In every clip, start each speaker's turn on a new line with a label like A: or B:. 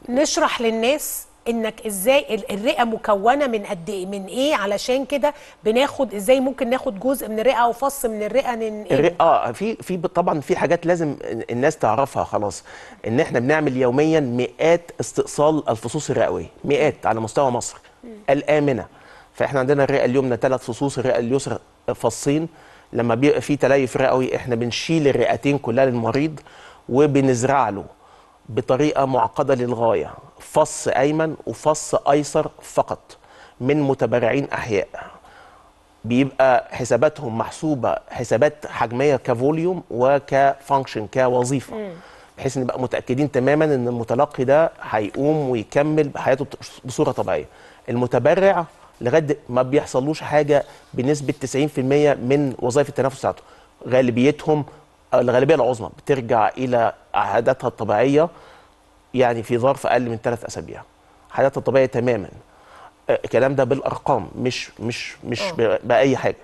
A: نشرح للناس انك ازاي ال- الرئه مكونه من قد ايه من ايه علشان كده بناخد ازاي ممكن ناخد جزء من الرئه او فص من الرئه ننقله
B: الرئة اه في في طبعا في حاجات لازم الناس تعرفها خلاص ان احنا بنعمل يوميا مئات استئصال الفصوص الرئويه مئات على مستوى مصر الامنه فاحنا عندنا الرئه اليمنى ثلاث فصوص الرئه اليسرى فصين لما بيبقى في تليف رئوي احنا بنشيل الرئتين كلها للمريض وبنزرع له بطريقه معقده للغايه فص ايمن وفص ايسر فقط من متبرعين احياء بيبقى حساباتهم محسوبه حسابات حجميه كفوليوم وكفانكشن كوظيفه بحيث نبقى متاكدين تماما ان المتلقي ده هيقوم ويكمل حياته بصوره طبيعيه المتبرع لغايه د- ما بيحصلوش حاجه بنسبه 90% من وظائف التنفس بتاعته غالبيتهم أو الغالبيه العظمى بترجع الى عاداتها الطبيعيه يعني في ظرف اقل من ثلاث اسابيع حالاتها الطبيعيه تماما آه، الكلام ده بالارقام مش مش مش ب- باي حاجه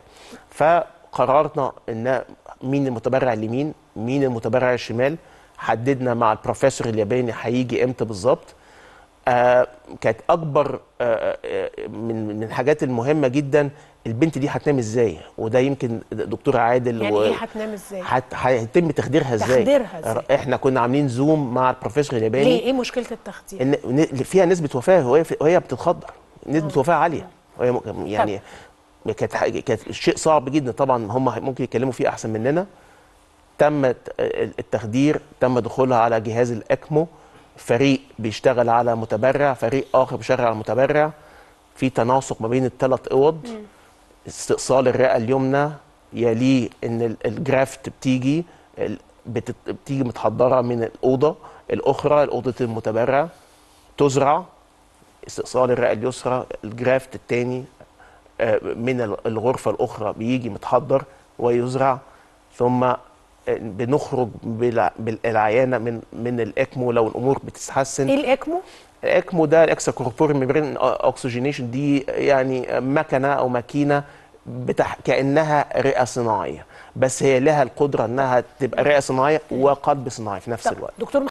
B: فقررنا ان مين المتبرع اليمين مين المتبرع الشمال حددنا مع البروفيسور الياباني هيجي امتى بالظبط آه كانت اكبر آه آه، من من الحاجات المهمه جدا البنت دي هتنام ازاي وده يمكن دكتور عادل
A: يعني ايه هتنام ازاي
B: هت- هيتم تخديرها ازاي
A: تخديرها إزاي؟
B: احنا كنا عاملين زوم مع البروفيسور الياباني
A: ليه ايه مشكله التخدير
B: ان ن- فيها نسبه وفاه وهي وهي بتتخدر نسبه وفاه عاليه وهي م- يعني كانت حاجة- كانت شيء صعب جدا طبعا هم ممكن يتكلموا فيه احسن مننا تم الت- التخدير تم دخولها على جهاز الاكمو فريق بيشتغل على متبرع فريق اخر بيشتغل على متبرع في تناسق ما بين الثلاث اوض استئصال الرئه اليمنى يليه ان ال- الجرافت بتيجي ال- بتت- بتيجي متحضره من الاوضه الاخرى اوضه المتبرع تزرع استئصال الرئه اليسرى الجرافت الثاني من ال- الغرفه الاخرى بيجي متحضر ويزرع ثم آه، بنخرج بالع- بالعيانه من من الاكمو لو الامور بتتحسن
A: ايه الاكمو
B: الاكمو ده الاكسترا كوربوري ميمبرين اوكسجينيشن دي يعني مكنه او ماكينه بتح... كانها رئه صناعيه بس هي لها القدره انها تبقى رئه صناعيه وقلب صناعي في نفس
A: طب
B: الوقت
A: دكتور